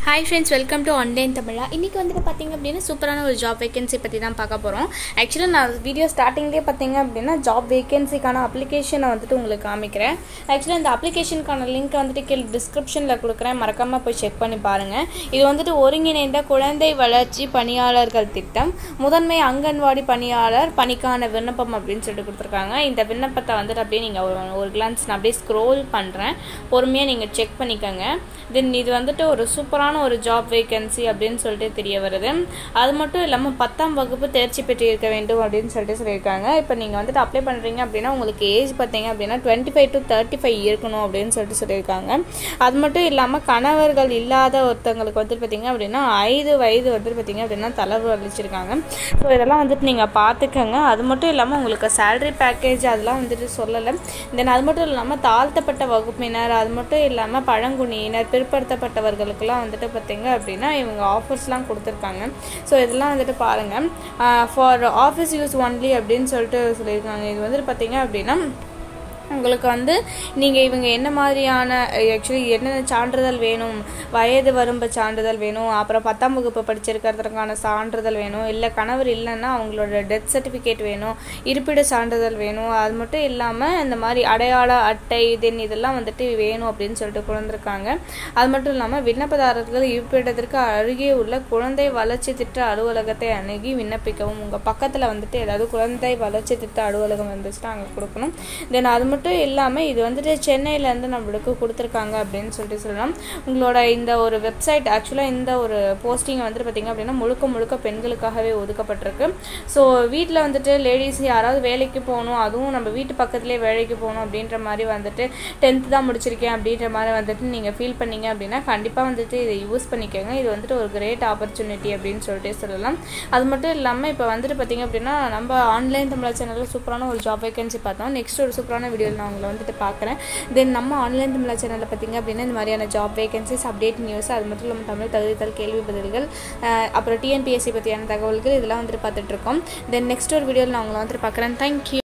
hi friends welcome to online Tamizha இன்றைக்கி வந்துட்டு பார்த்தீங்க அப்படின்னா சூப்பரான ஒரு ஜாப் வேகன்சி பற்றி தான் பார்க்க போகிறோம் ஆக்சுவலாக நான் வீடியோ ஸ்டார்டிங்லேயே பார்த்தீங்க அப்படின்னா ஜாப் வேகன்சிக்கான அப்ளிகேஷனை வந்துட்டு உங்களுக்கு காமிக்கிறேன் ஆக்சுவலாக இந்த அப்ளிகேஷனுக்கான லிங்க் வந்துட்டு கீழே டிஸ்கிரிப்ஷனில் கொடுக்குறேன் மறக்காமல் போய் செக் பண்ணி பாருங்கள் இது வந்துட்டு ஒருங்கிணைந்த குழந்தை வளர்ச்சி பணியாளர்கள் திட்டம் முதன்மை அங்கன்வாடி பணியாளர் பணிக்கான விண்ணப்பம் அப்படின்னு சொல்லிட்டு கொடுத்துருக்காங்க இந்த விண்ணப்பத்தை வந்துட்டு அப்படியே நீங்கள் ஒரு ஒரு கிளான்ஸ் நான் அப்படியே ஸ்க்ரோல் பண்ணுறேன் பொறுமையாக நீங்கள் செக் பண்ணிக்கோங்க தென் இது வந்துட்டு ஒரு சூப்பரான ஒரு ஜாப் வேகன்சி அப்படின்னு சொல்லிட்டு தெரிய வருது அது மட்டும் இல்லாமல் பத்தாம் வகுப்பு தேர்ச்சி பெற்றிருக்க வேண்டும் அப்படின்னு சொல்லிட்டு சொல்லியிருக்காங்க இப்போ நீங்கள் வந்துட்டு அப்ளை பண்ணுறீங்க அப்படின்னா உங்களுக்கு ஏஜ் பார்த்தீங்க அப்படின்னா twenty five to thirty five இருக்கணும் அப்படின்னு சொல்லிட்டு சொல்லியிருக்காங்க அது மட்டும் இல்லாமல் கணவர்கள் இல்லாத ஒருத்தவங்களுக்கு வந்துட்டு பார்த்தீங்க அப்படின்னா ஐந்து வயது வந்துட்டு பார்த்தீங்க அப்படின்னா தலைவு அளிச்சிருக்காங்க ஸோ இதெல்லாம் வந்துட்டு நீங்கள் பார்த்துக்கோங்க அது மட்டும் இல்லாமல் உங்களுக்கு சேலரி பேக்கேஜ் அதெல்லாம் வந்துட்டு சொல்லலை தென் அது மட்டும் இல்லாமல் தாழ்த்தப்பட்ட வகுப்பினர் அது மட்டும் இல்லாமல் பழங்குடியினர் பிற்படுத்தப்பட்டவர்களுக்கெல்லாம் வந்துட்டு பார்த்தீங்க அப்படின்னா இவங்க ஆஃபர்ஸ்லாம் கொடுத்துருக்காங்க ஸோ இதெல்லாம் வந்துட்டு பாருங்கள் ஃபார் ஆஃபீஸ் யூஸ் ஒன்லி அப்படின்னு சொல்லிட்டு சொல்லியிருக்காங்க இது வந்துட்டு பார்த்தீங்க அப்படின்னா உங்களுக்கு வந்து நீங்கள் இவங்க என்ன மாதிரியான ஆக்சுவலி என்னென்ன சான்றிதழ் வேணும் வயது வரம்பு சான்றிதழ் வேணும் அப்புறம் பத்தாம் வகுப்பு படிச்சிருக்கிறதுக்கான சான்றிதழ் வேணும் இல்லை கணவர் இல்லைன்னா அவங்களோட டெத் சர்டிஃபிகேட் வேணும் இருப்பிட சான்றிதழ் வேணும் அது மட்டும் இல்லாமல் இந்த மாதிரி அடையாள அட்டை தென் இதெல்லாம் வந்துட்டு வேணும் அப்படின்னு சொல்லிட்டு கொண்டிருக்காங்க அது மட்டும் இல்லாமல் விண்ணப்பதாரர்கள் இருப்பிடத்திற்கு அருகே உள்ள குழந்தை வளர்ச்சி திட்ட அலுவலகத்தை அணுகி விண்ணப்பிக்கவும் உங்கள் பக்கத்தில் வந்துட்டு ஏதாவது குழந்தை வளர்ச்சி திட்ட அலுவலகம் வந்துச்சுன்னா அங்கே கொடுக்கணும் தென் அது மட்டும் இல்லாமல் இது வந்துட்டு சென்னையிலேருந்து நம்மளுக்கு கொடுத்துருக்காங்க அப்படின்னு சொல்லிட்டு சொல்லலாம் உங்களோட இந்த ஒரு வெப்சைட் ஆக்சுவலாக இந்த ஒரு போஸ்டிங் வந்துட்டு பார்த்திங்க அப்படின்னா முழுக்க முழுக்க பெண்களுக்காகவே ஒதுக்கப்பட்டிருக்கு ஸோ வீட்டில் வந்துட்டு லேடிஸ் யாராவது வேலைக்கு போகணும் அதுவும் நம்ம வீட்டு பக்கத்துலேயே வேலைக்கு போகணும் அப்படின்ற மாதிரி வந்துட்டு டென்த்து தான் முடிச்சிருக்கேன் அப்படின்ற மாதிரி வந்துட்டு நீங்கள் ஃபீல் பண்ணீங்க அப்படின்னா கண்டிப்பாக வந்துட்டு இதை யூஸ் பண்ணிக்கோங்க இது வந்துட்டு ஒரு கிரேட் ஆப்பர்ச்சுனிட்டி அப்படின்னு சொல்லிட்டு சொல்லலாம் அது மட்டும் இல்லாமல் இப்போ வந்துட்டு பார்த்திங்க அப்படின்னா நம்ம ஆன்லைன் தமிழ் சேனலில் சூப்பரான ஒரு ஜாப் வேகன்சி பார்த்தோம் நெக்ஸ்ட் ஒரு சூப்பரான வீடியோவில் நான் உங்களை வந்துட்டு பார்க்குறேன் தென் நம்ம ஆன்லைன் தமிழ் சேனலில் பார்த்திங்க அப்படின்னா இந்த மாதிரியான ஜாப் வேகன்சிஸ் அப்டேட் நியூஸ் அது மட்டும் இல்லாமல் தமிழ் தகுதித்தல் கேள்வி பதில்கள் அப்புறம் டிஎன்பிஎஸ்சி பற்றியான தகவல்கள் இதெல்லாம் வந்துட்டு பார்த்துட்ருக்கோம் தென் நெக்ஸ்ட் ஒரு வீடியோவில் நான் உங்களை வந்துட்டு பார்க்குறேன் தேங்க்யூ